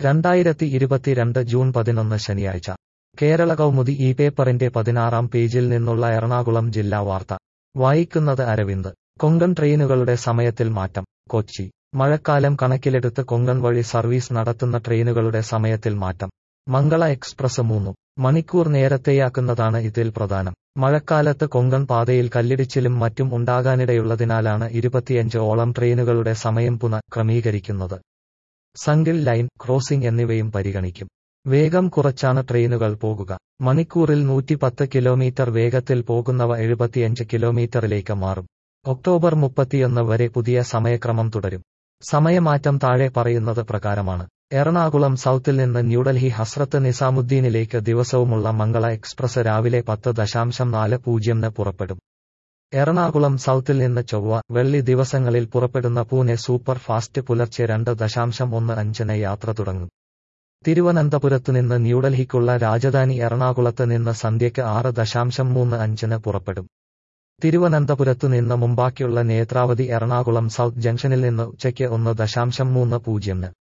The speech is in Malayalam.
രണ്ടായിരത്തി ഇരുപത്തിരണ്ട് ജൂൺ പതിനൊന്ന് ശനിയാഴ്ച കേരള കൗമുദി ഈ പേപ്പറിന്റെ പതിനാറാം പേജിൽ നിന്നുള്ള എറണാകുളം ജില്ലാ വാർത്ത വായിക്കുന്നത് അരവിന്ദ് കൊങ്കൺ ട്രെയിനുകളുടെ സമയത്തിൽ മാറ്റം കൊച്ചി മഴക്കാലം കണക്കിലെടുത്ത് കൊങ്കൺ വഴി സർവീസ് നടത്തുന്ന ട്രെയിനുകളുടെ സമയത്തിൽ മാറ്റം മംഗള എക്സ്പ്രസ് മൂന്നു മണിക്കൂർ നേരത്തെയാക്കുന്നതാണ് ഇതിൽ പ്രധാനം മഴക്കാലത്ത് കൊങ്കൺ പാതയിൽ കല്ലിടിച്ചിലും മറ്റും ഉണ്ടാകാനിടയുള്ളതിനാലാണ് ഇരുപത്തിയഞ്ച് ഓളം ട്രെയിനുകളുടെ സമയം പുനഃ ക്രമീകരിക്കുന്നത് സങ്കിൾ ലൈൻ ക്രോസിംഗ് എന്നിവയും പരിഗണിക്കും വേഗം കുറച്ചാണ് ട്രെയിനുകൾ പോകുക മണിക്കൂറിൽ നൂറ്റിപ്പത്ത് കിലോമീറ്റർ വേഗത്തിൽ പോകുന്നവ എഴുപത്തിയഞ്ച് കിലോമീറ്ററിലേക്ക് മാറും ഒക്ടോബർ മുപ്പത്തിയൊന്ന് വരെ പുതിയ സമയക്രമം തുടരും സമയമാറ്റം താഴെ പറയുന്നത് പ്രകാരമാണ് എറണാകുളം സൗത്തിൽ നിന്ന് ന്യൂഡൽഹി ഹസ്രത്ത് നിസാമുദ്ദീനിലേക്ക് ദിവസവുമുള്ള മംഗള എക്സ്പ്രസ് രാവിലെ പത്ത് ദശാംശം നാല് പൂജ്യംന് പുറപ്പെടും എറണാകുളം സൗത്തിൽ നിന്ന് ചൊവ്വ വെള്ളി ദിവസങ്ങളിൽ പുറപ്പെടുന്ന പൂനെ സൂപ്പർ ഫാസ്റ്റ് പുലർച്ചെ രണ്ട് ദശാംശം ഒന്ന് അഞ്ചിന് യാത്ര തുടങ്ങും തിരുവനന്തപുരത്ത് നിന്ന് ന്യൂഡൽഹിക്കുള്ള രാജധാനി എറണാകുളത്ത് നിന്ന് സന്ധ്യയ്ക്ക് ആറ് ദശാംശം മൂന്ന് അഞ്ചിന് പുറപ്പെടും തിരുവനന്തപുരത്തു നിന്ന് മുമ്പാക്കിയുള്ള നേത്രാവതി എറണാകുളം സൗത്ത് ജംഗ്ഷനിൽ നിന്ന് ഉച്ചയ്ക്ക് ഒന്ന് ദശാംശം മൂന്ന് പൂജ്യംന്